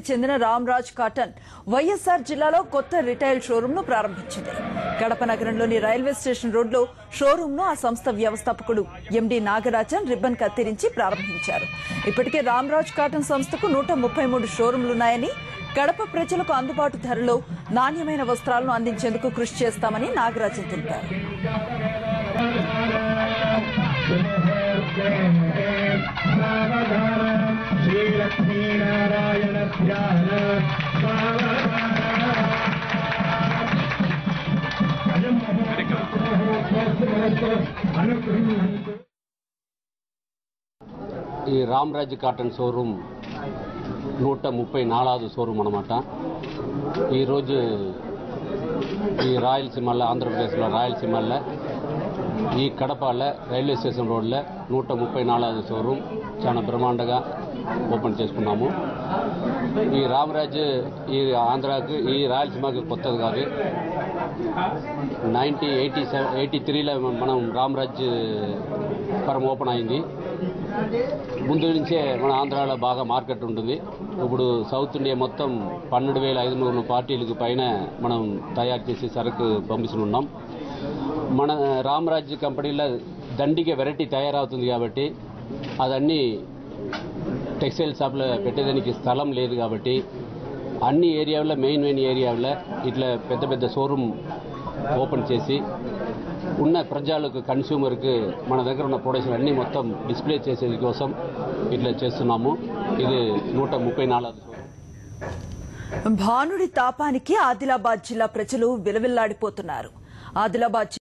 భానుడికి చెందిన రామ్రాజ్ కాటన్ వైఎస్ఆర్ జిల్లాలో కొత్త రిటైల్ షోరూమ్ ను ప్రారంభించింది కడప నగరంలోని రైల్వే స్టేషన్ రోడ్లో షోరూమ్ ను ఆ సంస్థ వ్యవస్థాపకుడు ఎండి నాగరాజన్ రిబ్బన్ కత్తిరించి ప్రారంభించారు ఇప్పటికే రామ్రాజ్ కాటన్ సంస్థకు నూట ముప్పై మూడు షోరూంలున్నాయని కడప ప్రజలకు అందుబాటు ధరలో నాణ్యమైన వస్త్రాలను అందించేందుకు కృషి చేస్తామని నాగరాజన్ తెలిపారు శ్రీలక్ష్మీనారాయణ ధ్యాన అనుగ్రహం ఈ రామ్రాజ్ కాటన్ షోరూమ్ నూట ముప్పై నాలుగు షోరూమ్ అనమాట ఈరోజు ఈ రాయలసీమలో ఆంధ్రప్రదేశ్లో రాయలసీమలో ఈ కడపలో రైల్వే స్టేషన్ రోడ్లో నూట ముప్పై నాలుగు షోరూమ్ చాలా బ్రహ్మాండంగా ఓపెన్ చేసుకున్నాము ఈ రామరాజ్ ఈ ఆంధ్రాకి ఈ రాయలసీమకి కొత్తది కాదు నైన్టీ ఎయిటీ సెవెన్ ఎయిటీ త్రీలో మనం రామరాజ్ ఫరం ఓపెన్ అయింది ముందు నుంచే మన ఆంధ్రాలో బాగా మార్కెట్ ఉంటుంది ఇప్పుడు సౌత్ ఇండియా మొత్తం పన్నెండు వేల ఐదు వందల పార్టీలకు పైన మనం తయారు చేసి సరుకు పంపిస్తున్నాం మన రామరాజ్ కంపెనీలో దండిగా వెరైటీ తయారవుతుంది కాబట్టి అదన్నీ టెక్స్టైల్ షాప్లో పెట్టేదానికి స్థలం లేదు కాబట్టి అన్ని ఏరియాలో మెయిన్ మెయిన్ ఏరియాలో ఇట్లా పెద్ద పెద్ద షోరూమ్ ఓపెన్ చేసి ఉన్న ప్రజలకు కన్స్యూమర్కి మన దగ్గర ఉన్న ప్రొడక్షన్ అన్నీ మొత్తం డిస్ప్లే చేసేది కోసం ఇట్లా చేస్తున్నాము ఇది నూట ముప్పై నాలుగు షోరూమ్ భానుడి తాపానికి ఆదిలాబాద్ జిల్లా ప్రజలు విలవిల్లాడిపోతున్నారు ఆదిలాబాద్